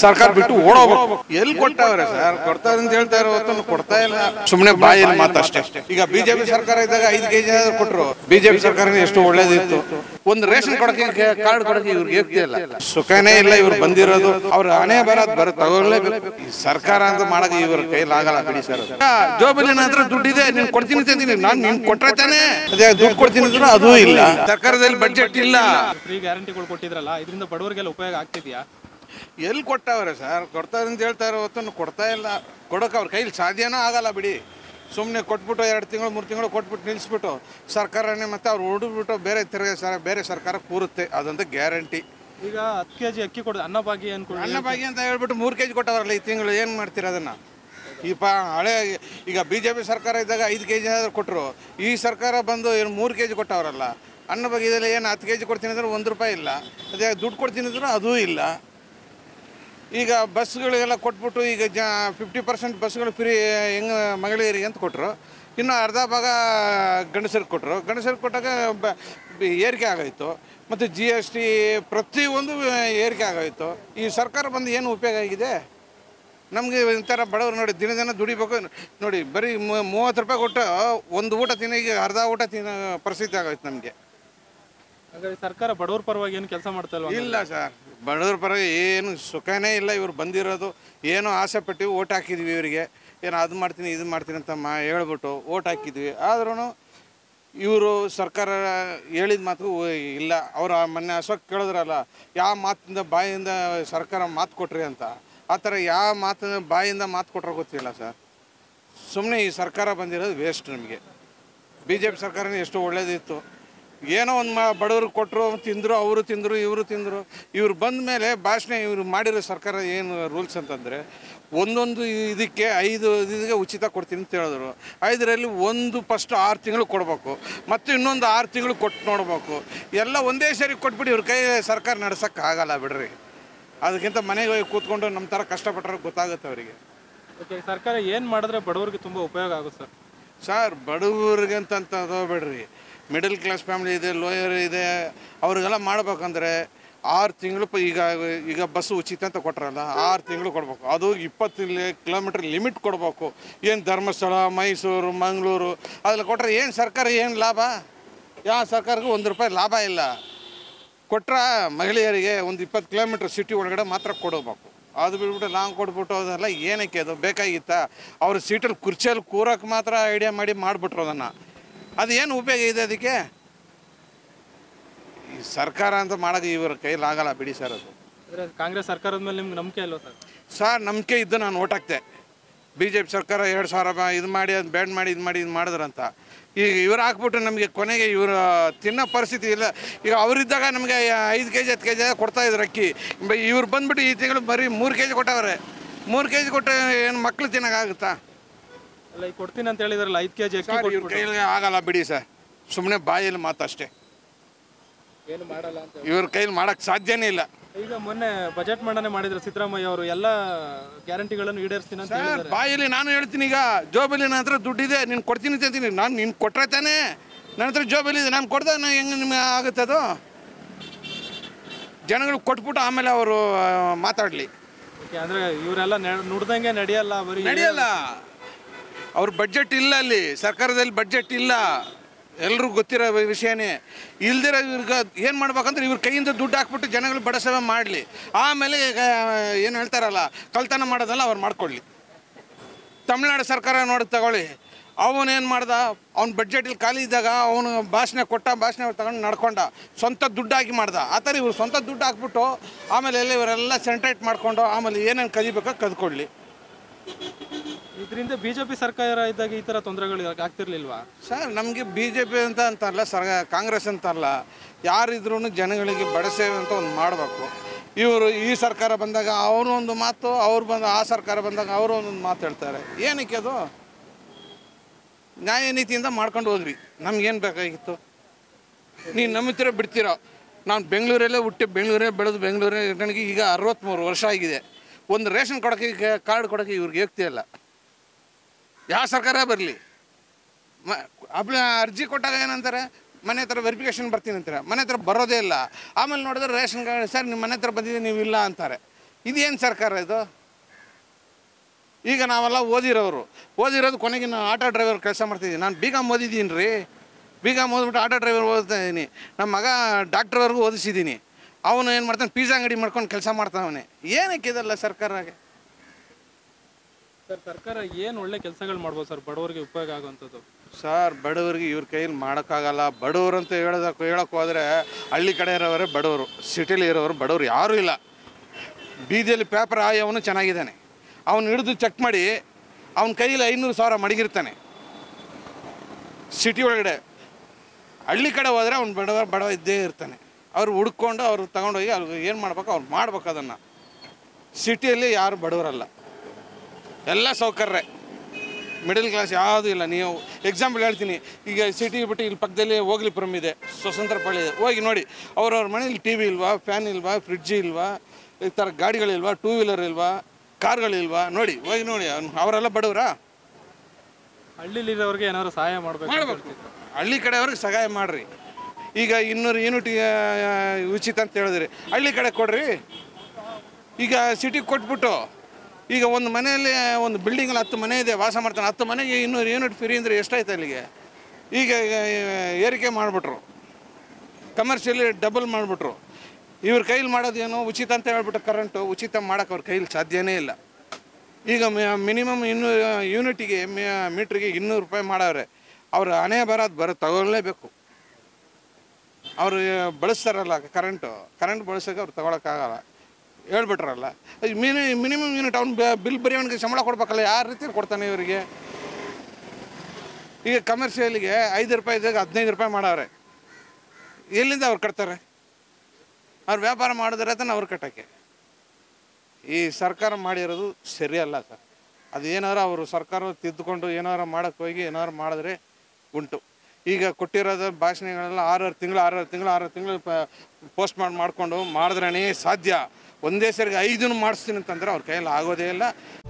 ಸರ್ಕಾರ ಬಿಟ್ಟು ಓಡೋಗ್ಬೇಕು ಎಲ್ಲಿ ಕೊಟ್ಟವ್ರೆ ಸರ್ ಕೊಡ್ತಾರೆ ಅಂತ ಹೇಳ್ತಾ ಇರೋ ಹೊತ್ತು ಕೊಡ್ತಾ ಇಲ್ಲ ಸುಮ್ಮನೆ ಬಾಯಲ್ಲಿ ಮಾತಷ್ಟೇ ಈಗ ಬಿಜೆಪಿ ಸರ್ಕಾರ ಇದ್ದಾಗ ಐದು ಕೆಜಿ ಆದ್ರೂ ಕೊಟ್ರು ಬಿಜೆಪಿ ಸರ್ಕಾರ ಎಷ್ಟು ಒಳ್ಳೇದಿತ್ತು ಒಂದು ರೇಷನ್ ಕೊಡಕ್ಕೆ ಕಾರ್ಡ್ ಕೊಡಕ್ಕೆ ಇವ್ರಿಗೆ ಯೋಗ್ಯ ಇಲ್ಲ ಸುಖನೇ ಇಲ್ಲ ಇವ್ರು ಬಂದಿರೋದು ಅವ್ರ ಹಣೆ ಬರೋದು ಬರ ತಗೊಳ್ಳೇಬೇಕು ಈ ಸರ್ಕಾರ ಅಂತ ಮಾಡಕ್ಕೆ ಇವ್ರ ಕೈಲಿ ಆಗಲ್ಲ ಬಿಡಿ ಸರ್ ಜೋಬಲ್ಲಿ ನನ್ನ ಹತ್ರ ದುಡ್ಡಿದೆ ನೀನ್ ಕೊಡ್ತೀನಿ ಅಂತೀನಿ ನಾನು ನೀನ್ ಕೊಟ್ರೆ ತಾನೇ ಅದೇ ದುಡ್ಡು ಕೊಡ್ತೀನಿ ಅಂದ್ರೆ ಅದೂ ಇಲ್ಲ ಸರ್ಕಾರದಲ್ಲಿ ಬಡ್ಜೆಟ್ ಇಲ್ಲ ಫ್ರೀ ಗ್ಯಾರಂಟಿಗಳು ಕೊಟ್ಟಿದ್ರಲ್ಲ ಇದರಿಂದ ಬಡವರಿಗೆಲ್ಲ ಉಪಯೋಗ ಆಗ್ತಿದ್ಯಾ ಎಲ್ಲಿ ಕೊಟ್ಟವ್ರೆ ಸರ್ ಕೊಡ್ತಾರೆ ಅಂತ ಹೇಳ್ತಾ ಇರೋ ಹೊತ್ತು ಕೊಡ್ತಾ ಇಲ್ಲ ಕೊಡೋಕೆ ಅವ್ರ ಕೈಲಿ ಸಾಧ್ಯನೂ ಆಗಲ್ಲ ಬಿಡಿ ಸುಮ್ಮನೆ ಕೊಟ್ಬಿಟ್ಟು ಎರಡು ತಿಂಗಳು ಮೂರು ತಿಂಗಳು ಕೊಟ್ಬಿಟ್ಟು ನಿಲ್ಲಿಸ್ಬಿಟ್ಟು ಸರ್ಕಾರನೇ ಮತ್ತೆ ಅವ್ರು ಹೊಡಿದ್ಬಿಟ್ಟು ಬೇರೆ ತಿರ್ಗ ಸರ್ ಬೇರೆ ಸರ್ಕಾರ ಕೂರುತ್ತೆ ಅದಂತ ಗ್ಯಾರಂಟಿ ಈಗ ಹತ್ತು ಕೆ ಜಿ ಅಕ್ಕಿ ಕೊಡೋದು ಅನ್ನಭಾಗ್ಯ ಅನ್ಕೊಂಡು ಅನ್ನ ಭಾಗ್ಯ ಅಂತ ಹೇಳ್ಬಿಟ್ಟು ಮೂರು ಕೆ ಜಿ ಕೊಟ್ಟವ್ರಲ್ಲ ಈ ತಿಂಗಳು ಏನು ಮಾಡ್ತೀರ ಅದನ್ನು ಈ ಪ ಹಳೆ ಈಗ ಬಿ ಜೆ ಪಿ ಸರ್ಕಾರ ಇದ್ದಾಗ ಐದು ಕೆ ಜಿ ಆದ್ರೂ ಕೊಟ್ಟರು ಈ ಸರ್ಕಾರ ಬಂದು ಏನು ಮೂರು ಕೆ ಜಿ ಕೊಟ್ಟವರಲ್ಲ ಅನ್ನ ಭಾಗ್ಯದಲ್ಲಿ ಏನು ಹತ್ತು ಕೆ ಜಿ ಕೊಡ್ತೀನಿ ಅಂದ್ರೆ ಒಂದು ರೂಪಾಯಿ ಇಲ್ಲ ಅದೇ ದುಡ್ಡು ಕೊಡ್ತೀನಿ ಅಂದ್ರೆ ಅದೂ ಇಲ್ಲ ಈಗ ಬಸ್ಗಳಿಗೆಲ್ಲ ಕೊಟ್ಬಿಟ್ಟು ಈಗ ಜ ಫಿಫ್ಟಿ ಪರ್ಸೆಂಟ್ ಬಸ್ಗಳು ಫ್ರೀ ಹೆಂಗೆ ಮಹಿಳೆಯರಿಗೆ ಅಂತ ಕೊಟ್ಟರು ಇನ್ನು ಅರ್ಧ ಭಾಗ ಗಂಡಸರಿಗೆ ಕೊಟ್ಟರು ಗಂಡಸರಿಗೆ ಕೊಟ್ಟಾಗ ಬ ಬ- ಏರಿಕೆ ಆಗೋಯ್ತು ಮತ್ತು ಜಿ ಎಸ್ ಟಿ ಪ್ರತಿಯೊಂದು ಏರಿಕೆ ಆಗೋಯ್ತು ಈ ಸರ್ಕಾರ ಬಂದು ಏನು ಉಪಯೋಗ ಆಗಿದೆ ನಮಗೆ ಒಂಥರ ಬಡವರು ನೋಡಿ ದಿನ ದಿನ ದುಡಿಬೇಕು ನೋಡಿ ಬರೀ ಮೂ- ಮೂವತ್ತು ರೂಪಾಯಿ ಕೊಟ್ಟು ಒಂದು ಊಟ ತಿನ್ನೋ ಈಗ ಅರ್ಧ ಊಟ ತಿನ್ನೋ ಪರಿಸ್ಥಿತಿ ಆಗೋಯ್ತು ನಮಗೆ ಹಾಗಾಗಿ ಸರ್ಕಾರ ಬಡವರ ಪರವಾಗಿ ಏನು ಕೆಲಸ ಮಾಡ್ತಾ ಇಲ್ವಾ ಇಲ್ಲ ಸರ್ ಬಡವ್ರ ಪರ ಏನು ಸುಖನೇ ಇಲ್ಲ ಇವ್ರು ಬಂದಿರೋದು ಏನೋ ಆಸೆ ಪಟ್ಟು ಓಟ್ ಹಾಕಿದ್ವಿ ಇವರಿಗೆ ಏನು ಅದು ಮಾಡ್ತೀನಿ ಇದು ಮಾಡ್ತೀನಿ ಅಂತ ಮಾ ಹೇಳ್ಬಿಟ್ಟು ಓಟ್ ಹಾಕಿದ್ವಿ ಆದ್ರೂ ಇವರು ಸರ್ಕಾರ ಹೇಳಿದ ಮಾತು ಇಲ್ಲ ಅವರು ಮೊನ್ನೆ ಅಶೋಕ್ ಕೇಳಿದ್ರಲ್ಲ ಯಾವ ಮಾತಿಂದ ಬಾಯಿಂದ ಸರ್ಕಾರ ಮಾತು ಕೊಟ್ರಿ ಅಂತ ಆ ಥರ ಯಾವ ಮಾತು ಬಾಯಿಂದ ಮಾತು ಕೊಟ್ರೆ ಗೊತ್ತಿಲ್ಲ ಸರ್ ಸುಮ್ಮನೆ ಈ ಸರ್ಕಾರ ಬಂದಿರೋದು ವೇಸ್ಟ್ ನಮಗೆ ಬಿ ಜೆ ಪಿ ಸರ್ಕಾರನೇ ಎಷ್ಟು ಒಳ್ಳೇದಿತ್ತು ಏನೋ ಒಂದು ಮಾ ಬಡವ್ರಿಗೆ ಕೊಟ್ಟರು ತಿಂದರು ಅವರು ತಿಂದರು ಇವರು ತಿಂದರು ಇವ್ರು ಬಂದ ಮೇಲೆ ಭಾಷಣ ಇವರು ಮಾಡಿರೋ ಸರ್ಕಾರ ಏನು ರೂಲ್ಸ್ ಅಂತಂದರೆ ಒಂದೊಂದು ಇದಕ್ಕೆ ಐದು ಇದಕ್ಕೆ ಉಚಿತ ಕೊಡ್ತೀನಿ ಅಂತ ಹೇಳಿದ್ರು ಐದರಲ್ಲಿ ಒಂದು ಫಸ್ಟ್ ಆರು ತಿಂಗಳು ಕೊಡಬೇಕು ಮತ್ತು ಇನ್ನೊಂದು ಆರು ತಿಂಗಳು ಕೊಟ್ಟು ನೋಡ್ಬೇಕು ಎಲ್ಲ ಒಂದೇ ಸರಿ ಕೊಟ್ಬಿಟ್ಟು ಇವ್ರ ಕೈ ಸರ್ಕಾರ ನಡ್ಸೋಕ್ಕೆ ಆಗಲ್ಲ ಬಿಡ್ರಿ ಅದಕ್ಕಿಂತ ಮನೆಗೆ ಹೋಗಿ ಕೂತ್ಕೊಂಡು ನಮ್ಮ ಥರ ಕಷ್ಟಪಟ್ಟರೆ ಗೊತ್ತಾಗುತ್ತೆ ಅವರಿಗೆ ಓಕೆ ಸರ್ಕಾರ ಏನು ಮಾಡಿದ್ರೆ ಬಡವರಿಗೆ ತುಂಬ ಉಪಯೋಗ ಆಗುತ್ತೆ ಸರ್ ಸರ್ ಬಡವರಿಗೆ ಅಂತ ಅಂತ ತಗೋಬೇಡ್ರಿ ಮಿಡಲ್ ಕ್ಲಾಸ್ ಫ್ಯಾಮಿಲಿ ಇದೆ ಲೋಯರ್ ಇದೆ ಅವ್ರಿಗೆಲ್ಲ ಮಾಡ್ಬೇಕಂದ್ರೆ ಆರು ತಿಂಗಳು ಪ ಈಗ ಈಗ ಬಸ್ ಉಚಿತ ಅಂತ ಕೊಟ್ರಲ್ಲ ಆರು ತಿಂಗಳು ಕೊಡ್ಬೇಕು ಅದು ಇಪ್ಪತ್ತು ಕಿಲೋಮೀಟ್ರ್ ಲಿಮಿಟ್ ಕೊಡಬೇಕು ಏನು ಧರ್ಮಸ್ಥಳ ಮೈಸೂರು ಮಂಗಳೂರು ಅದ್ರಲ್ಲಿ ಕೊಟ್ಟರೆ ಏನು ಸರ್ಕಾರ ಏನು ಲಾಭ ಯಾವ ಸರ್ಕಾರಕ್ಕೂ ಒಂದು ರೂಪಾಯಿ ಲಾಭ ಇಲ್ಲ ಕೊಟ್ರ ಮಹಿಳೆಯರಿಗೆ ಒಂದು ಇಪ್ಪತ್ತು ಕಿಲೋಮೀಟ್ರ್ ಸಿಟಿ ಒಳಗಡೆ ಮಾತ್ರ ಕೊಡಬೇಕು ಅದು ಬಿಟ್ಬಿಟ್ಟು ಲಾಂಗ್ ಕೊಟ್ಬಿಟ್ಟು ಅದೆಲ್ಲ ಏನಕ್ಕೆ ಅದು ಬೇಕಾಗಿತ್ತಾ ಅವ್ರ ಸೀಟಲ್ಲಿ ಕುರ್ಚಿಯಲ್ಲಿ ಕೂರಕ್ಕೆ ಮಾತ್ರ ಐಡಿಯಾ ಮಾಡಿ ಮಾಡಿಬಿಟ್ರು ಅದನ್ನು ಅದು ಏನು ಉಪಯೋಗ ಇದೆ ಅದಕ್ಕೆ ಈ ಸರ್ಕಾರ ಅಂತ ಮಾಡೋದು ಇವ್ರ ಕೈಲಿ ಆಗಲ್ಲ ಬಿಡಿ ಸರ್ ಅದು ಅಂದರೆ ಕಾಂಗ್ರೆಸ್ ಸರ್ಕಾರದ ಮೇಲೆ ನಿಮ್ಗೆ ನಂಬಿಕೆ ಇಲ್ವಾ ಸರ್ ಸರ್ ನಂಬಿಕೆ ಇದ್ದು ನಾನು ಓಟ್ ಹಾಕ್ತೆ ಬಿ ಜೆ ಪಿ ಸರ್ಕಾರ ಎರಡು ಸಾವಿರ ಬ- ಇದು ಮಾಡಿ ಅದು ಬ್ಯಾನ್ ಮಾಡಿ ಇದು ಮಾಡಿ ಇದು ಮಾಡಿದ್ರಂತ ಈಗ ಇವ್ರು ಹಾಕ್ಬಿಟ್ಟು ನಮಗೆ ಕೊನೆಗೆ ಇವರು ತಿನ್ನೋ ಪರಿಸ್ಥಿತಿ ಇಲ್ಲ ಈಗ ಅವರಿದ್ದಾಗ ನಮಗೆ ಐದು ಕೆ ಜಿ ಹತ್ತು ಕೆ ಜಿ ಕೊಡ್ತಾ ಇದ್ರು ಅಕ್ಕಿ ಬ- ಇವ್ರು ಬಂದ್ಬಿಟ್ಟು ಈ ತಿಂಗಳು ಬರೀ ಮೂರು ಕೆ ಜಿ ಕೊಟ್ಟವ್ರೆ ಮೂರು ಕೆ ಜಿ ಕೊಟ್ಟರೆ ಏನು ಮಕ್ಳು ತಿನ್ನೋಕ್ಕಾಗುತ್ತಾ ಅಲ್ಲ ಈಗ ಕೊಡ್ತೀನಿ ಅಂತ ಹೇಳಿದ್ರಲ್ಲ ಐದು ಕೆ ಜಿ ಅಕ್ಕಿ ಸರ್ ಇವ್ರ ಕೊಟ್ಬಿಟ್ಟು ಕೈಲಿ ಆಗಲ್ಲ ಬಿಡಿ ಸರ್ ಸುಮ್ಮನೆ ಬಾಯಲ್ಲಿ ಮಾತಷ್ಟೇ ಏನು ಮಾಡಲ್ಲ ಅಂತ ಇವ್ರ ಕೈಲಿ ಮಾಡೋಕ್ಕೆ ಸಾಧ್ಯನೇ ಇಲ್ಲ ಈಗ ಮೊನ್ನೆ ಬಜೆಟ್ ಮಂಡನೆ ಮಾಡಿದ್ರು ಸಿದ್ದರಾಮಯ್ಯ ಅವರು ಎಲ್ಲ ಗ್ಯಾರಂಟಿಗಳನ್ನು ಈಡೇರಿಸ್ತೀನಿ ಅಂತ ಸರ್ ಹೇಳಿದ್ದಾರೆ ಬಾಯಲ್ಲಿ ನಾನು ಹೇಳ್ತೀನಿ ಈಗ ಜೋಬಲ್ಲಿ ನನ್ನ ಹತ್ರ ದುಡ್ಡಿದೆ ನೀನು ಕೊಡ್ತೀನಿ ಅಂತ ಅಂತೀನಿ ನಾನು ನೀನು ಕೊಟ್ಟರೆ ತಾನೇ ನನ್ನ ಹತ್ರ ಜೋಬಲ್ಲಿ ಇದೆ ನಾನು ಕೊಡ್ದೆ ನಾನು ಹೆಂಗೆ ನಿಮಗೆ ಆಗುತ್ತೆ ಅದು ಜನಗಳು ಕೊಟ್ಬಿಟ್ಟು ಆಮೇಲೆ ಅವರು ಮಾತಾಡಲಿ ಓಕೆ ಅಂದ್ರೆ ಇವರೆಲ್ಲ ನುಡ್ದಂಗೆ ನಡೆಯಲ್ಲ ಬರೀ ನಡೆಯಲ್ಲ ಅವ್ರ ಬಡ್ಜೆಟ್ ಇಲ್ಲ ಅಲ್ಲಿ ಸರ್ಕಾರದಲ್ಲಿ ಬಡ್ಜೆಟ್ ಇಲ್ಲ ಎಲ್ರಿಗೂ ಗೊತ್ತಿರೋ ವಿಷಯನೇ ಇಲ್ದಿರೋ ಇವ್ರಿಗೆ ಏನು ಮಾಡ್ಬೇಕಂದ್ರೆ ಇವ್ರ ಕೈಯಿಂದ ದುಡ್ಡು ಹಾಕ್ಬಿಟ್ಟು ಜನಗಳು ಬಡಸೇವೆ ಮಾಡಲಿ ಆಮೇಲೆ ಏನು ಹೇಳ್ತಾರಲ್ಲ ಕಳ್ತನ ಮಾಡೋದೆಲ್ಲ ಅವ್ರು ಮಾಡ್ಕೊಳ್ಳಿ ತಮಿಳ್ನಾಡು ಸರ್ಕಾರ ನೋಡಿ ತಗೊಳ್ಳಿ ಅವನೇನು ಮಾಡ್ದ ಅವ್ನ ಬಡ್ಜೆಟಲ್ಲಿ ಖಾಲಿ ಇದ್ದಾಗ ಅವನು ಭಾಷಣ ಕೊಟ್ಟ ಭಾಷಣ ತಗೊಂಡು ನಡ್ಕೊಂಡ ಸ್ವಂತ ದುಡ್ಡಾಗಿ ಮಾಡ್ದ ಆ ಥರ ಇವ್ರು ಸ್ವಂತ ದುಡ್ಡು ಹಾಕ್ಬಿಟ್ಟು ಆಮೇಲೆ ಎಲ್ಲ ಇವರೆಲ್ಲ ಸೆಂಟ್ರೇಟ್ ಮಾಡ್ಕೊಂಡು ಆಮೇಲೆ ಏನೇನು ಕದಿಬೇಕೋ ಕದ್ಕೊಳ್ಳಿ ಇದರಿಂದ ಬಿಜೆಪಿ ಸರ್ಕಾರ ಇದ್ದಾಗ ಈ ತರ ತೊಂದರೆಗಳು ಆಗ್ತಿರ್ಲಿಲ್ವಾ ಸರ್ ನಮಗೆ ಬಿ ಜೆ ಪಿ ಅಂತ ಅಂತಲ್ಲ ಸರ್ ಕಾಂಗ್ರೆಸ್ ಅಂತ ಅಲ್ಲ ಯಾರಿದ್ರೂ ಜನಗಳಿಗೆ ಬಡಸೇವೆ ಅಂತ ಒಂದು ಮಾಡಬೇಕು ಇವರು ಈ ಸರ್ಕಾರ ಬಂದಾಗ ಅವರು ಒಂದು ಮಾತು ಅವ್ರು ಬಂದ ಆ ಸರ್ಕಾರ ಬಂದಾಗ ಅವರು ಒಂದೊಂದು ಮಾತು ಹೇಳ್ತಾರೆ ಏನಕ್ಕೆ ಅದು ನ್ಯಾಯ ನೀತಿಯಿಂದ ಮಾಡ್ಕೊಂಡು ಹೋಗ್ರಿ ನಮ್ಗೇನು ಬೇಕಾಗಿತ್ತು ನೀನು ನಂಬ್ತಿರೋ ಬಿಡ್ತಿರೋ ನಾನು ಬೆಂಗಳೂರಲ್ಲೇ ಹುಟ್ಟಿ ಬೆಂಗಳೂರೇ ಬೆಳೆದು ಬೆಂಗಳೂರೇ ನನಗೆ ಈಗ ಅರವತ್ತ್ಮೂರು ವರ್ಷ ಆಗಿದೆ ಒಂದು ರೇಷನ್ ಕೊಡೋಕ್ಕೆ ಕಾರ್ಡ್ ಕೊಡೋಕ್ಕೆ ಇವ್ರಿಗೆ ಯೋಗ್ಯತೆ ಇಲ್ಲ ಯಾವ ಸರ್ಕಾರ ಬರಲಿ ಮ ಅಪ್ಲ ಅರ್ಜಿ ಕೊಟ್ಟಾಗ ಏನಂತಾರೆ ಮನೆ ಹತ್ರ ವೆರಿಫಿಕೇಷನ್ ಬರ್ತೀನಿ ಅಂತಾರೆ ಮನೆ ಹತ್ರ ಬರೋದೇ ಇಲ್ಲ ಆಮೇಲೆ ನೋಡಿದ್ರೆ ರೇಷನ್ ಕಾರ್ಡ್ ಸರ್ ನಿಮ್ಮ ಮನೆ ಹತ್ರ ಬಂದಿದೆ ನೀವು ಇಲ್ಲ ಅಂತಾರೆ ಇದೇನು ಸರ್ಕಾರ ಇದು ಈಗ ನಾವೆಲ್ಲ ಓದಿರೋರು ಓದಿರೋದು ಕೊನೆಗೆ ನಾನು ಆಟೋ ಡ್ರೈವರ್ ಕೆಲಸ ಮಾಡ್ತಿದ್ದೀನಿ ನಾನು ಬಿ ಕಾಮ್ ಓದಿದ್ದೀನಿ ರೀ ಬಿ ಕಾಮ್ ಓದ್ಬಿಟ್ಟು ಆಟೋ ಡ್ರೈವರ್ ಓದ್ತಾ ಇದ್ದೀನಿ ನಮ್ಮ ಮಗ ಡಾಕ್ಟ್ರ್ವರೆಗೂ ಓದಿಸಿದ್ದೀನಿ ಅವನು ಏನು ಮಾಡ್ತಾನೆ ಪಿಜ್ಜಾ ಅಂಗಡಿ ಮಾಡ್ಕೊಂಡು ಕೆಲಸ ಮಾಡ್ತಾವನೆ ಏನಕ್ಕೆ ಇದಲ್ಲ ಸರ್ಕಾರಗೆ ಸರ್ ಸರ್ಕಾರ ಏನು ಒಳ್ಳೆ ಕೆಲಸಗಳು ಮಾಡ್ಬೋದು ಸರ್ ಬಡವರಿಗೆ ಉಪಯೋಗ ಆಗುವಂಥದ್ದು ಸರ್ ಬಡವರಿಗೆ ಇವ್ರ ಕೈಯಲ್ಲಿ ಮಾಡೋಕ್ಕಾಗಲ್ಲ ಬಡವರು ಅಂತ ಹೇಳೋದಕ್ಕೆ ಹೇಳೋಕೆ ಹೋದರೆ ಹಳ್ಳಿ ಕಡೆ ಇರೋವರೇ ಬಡವರು ಸಿಟಿಲಿ ಇರೋರು ಬಡವರು ಯಾರೂ ಇಲ್ಲ ಬೀದಿಯಲ್ಲಿ ಪೇಪರ್ ಆಯಿ ಅವನು ಚೆನ್ನಾಗಿದ್ದಾನೆ ಅವನು ಹಿಡಿದು ಚೆಕ್ ಮಾಡಿ ಅವನ ಕೈಯಲ್ಲಿ ಐನೂರು ಸಾವಿರ ಮಡಗಿರ್ತಾನೆ ಸಿಟಿ ಒಳಗಡೆ ಹಳ್ಳಿ ಕಡೆ ಹೋದರೆ ಅವ್ನು ಬಡವ ಬಡವ ಇದ್ದೇ ಇರ್ತಾನೆ ಅವ್ರು ಹುಡ್ಕೊಂಡು ಅವ್ರು ತಗೊಂಡೋಗಿ ಅವ್ರು ಏನು ಮಾಡ್ಬೇಕು ಅವ್ರು ಮಾಡ್ಬೇಕು ಅದನ್ನು ಸಿಟಿಯಲ್ಲಿ ಯಾರು ಬಡವರಲ್ಲ ಎಲ್ಲ ಸೌಕರ್ಯ ಮಿಡಲ್ ಕ್ಲಾಸ್ ಯಾವುದೂ ಇಲ್ಲ ನೀವು ಎಕ್ಸಾಂಪಲ್ ಹೇಳ್ತೀನಿ ಈಗ ಸಿಟಿ ಬಿಟ್ಟು ಇಲ್ಲಿ ಪಕ್ಕದಲ್ಲಿ ಹೋಗ್ಲಿಪುರಂ ಇದೆ ಸ್ವತಂತ್ರ ಪಳ್ಳಿ ಇದೆ ಹೋಗಿ ನೋಡಿ ಅವ್ರವ್ರ ಮನೇಲಿ ಟಿ ವಿ ಇಲ್ವಾ ಫ್ಯಾನ್ ಇಲ್ವಾ ಫ್ರಿಡ್ಜ್ ಇಲ್ವಾ ಈ ಥರ ಗಾಡಿಗಳಿಲ್ವಾ ಟೂ ವೀಲರ್ ಇಲ್ವಾ ಕಾರ್ಗಳಿಲ್ವಾ ನೋಡಿ ಹೋಗಿ ನೋಡಿ ಅವ್ನ್- ಅವರೆಲ್ಲ ಬಡವರಾ ಹಳ್ಳಿಲಿರೋರಿಗೆ ಏನಾದ್ರು ಸಹಾಯ ಮಾಡಬೇಕು ಮಾಡ್ಬೇಕು ಹಳ್ಳಿ ಕಡೆಯವ್ರಿಗೆ ಸಹಾಯ ಮಾಡಿರಿ ಈಗ ಇನ್ನೂರು ಯೂನಿಟ್ ಉಚಿತ ಅಂತ ಹೇಳಿದ್ರಿ ಹಳ್ಳಿ ಕಡೆ ಕೊಡ್ರಿ ಈಗ ಸಿಟಿಗೆ ಕೊಟ್ಬಿಟ್ಟು ಈಗ ಒಂದು ಮನೆಯಲ್ಲಿ ಒಂದು ಬಿಲ್ಡಿಂಗಲ್ಲಿ ಹತ್ತು ಮನೆ ಇದೆ ವಾಸ ಮಾಡ್ತಾನೆ ಹತ್ತು ಮನೆಗೆ ಇನ್ನೂರು ಯೂನಿಟ್ ಫ್ರೀ ಅಂದರೆ ಎಷ್ಟಾಯ್ತು ಅಲ್ಲಿಗೆ ಈಗ ಈಗ ಏರಿಕೆ ಮಾಡಿಬಿಟ್ರು ಕಮರ್ಷಿಯಲಿ ಡಬಲ್ ಮಾಡಿಬಿಟ್ರು ಇವ್ರ ಕೈಲಿ ಮಾಡೋದೇನು ಉಚಿತ ಅಂತ ಹೇಳ್ಬಿಟ್ಟು ಕರೆಂಟು ಉಚಿತ ಮಾಡೋಕೆ ಅವ್ರ ಕೈಲಿ ಸಾಧ್ಯನೇ ಇಲ್ಲ ಈಗ ಮಿನಿಮಮ್ ಇನ್ನೂರು ಯೂನಿಟಿಗೆ ಮೀಟ್ರಿಗೆ ಇನ್ನೂರು ರೂಪಾಯಿ ಮಾಡವ್ರೆ ಅವ್ರ ಹಣೆ ಬರೋದು ಬರೋ ತಗೊಳ್ಳೇಬೇಕು ಅವರು ಬಳಸ್ತಾರಲ್ಲ ಕರೆಂಟು ಕರೆಂಟ್ ಬಳಸೋಕೆ ಅವ್ರು ತಗೊಳಕ್ಕಾಗಲ್ಲ ಹೇಳ್ಬಿಟ್ರಲ್ಲ ಮಿನಿ ಮಿನಿಮಮ್ ಯೂನಿಟ್ ಅವ್ನು ಬಿಲ್ ಬರೆಯೋನಿಗೆ ಸಂಬಳ ಕೊಡ್ಬೇಕಲ್ಲ ಯಾವ ರೀತಿ ಕೊಡ್ತಾನೆ ಇವರಿಗೆ ಈಗ ಕಮರ್ಷಿಯಲಿಗೆ ಐದು ರೂಪಾಯಿ ಇದ್ದಾಗ ಹದಿನೈದು ರೂಪಾಯಿ ಮಾಡವ್ರೆ ಎಲ್ಲಿಂದ ಅವ್ರು ಕಟ್ತಾರೆ ಅವ್ರು ವ್ಯಾಪಾರ ಮಾಡಿದ್ರೆ ತಾನೆ ಅವ್ರು ಕಟ್ಟೋಕ್ಕೆ ಈ ಸರ್ಕಾರ ಮಾಡಿರೋದು ಸರಿಯಲ್ಲ ಸರ್ ಅದು ಏನಾರು ಅವರು ಸರ್ಕಾರ ತಿದ್ದುಕೊಂಡು ಏನಾರು ಮಾಡೋಕ್ಕೆ ಹೋಗಿ ಏನಾರು ಮಾಡಿದ್ರೆ ಉಂಟು ಈಗ ಕೊಟ್ಟಿರೋದು ಭಾಷಣಗಳೆಲ್ಲ ಆರಾರು ತಿಂಗಳು ಆರಾರು ತಿಂಗಳು ಆರಾರು ತಿಂಗಳು ಪೋಸ್ಟ್ ಮಾಡಿ ಮಾಡಿಕೊಂಡು ಮಾಡಿದ್ರೇ ಸಾಧ್ಯ ಒಂದೇ ಸರಿಗೆ ಐದನ್ನು ಮಾಡಿಸ್ತೀನಿ ಅಂತಂದ್ರೆ ಅವ್ರ ಕೈಯಲ್ಲಿ ಆಗೋದೇ ಇಲ್ಲ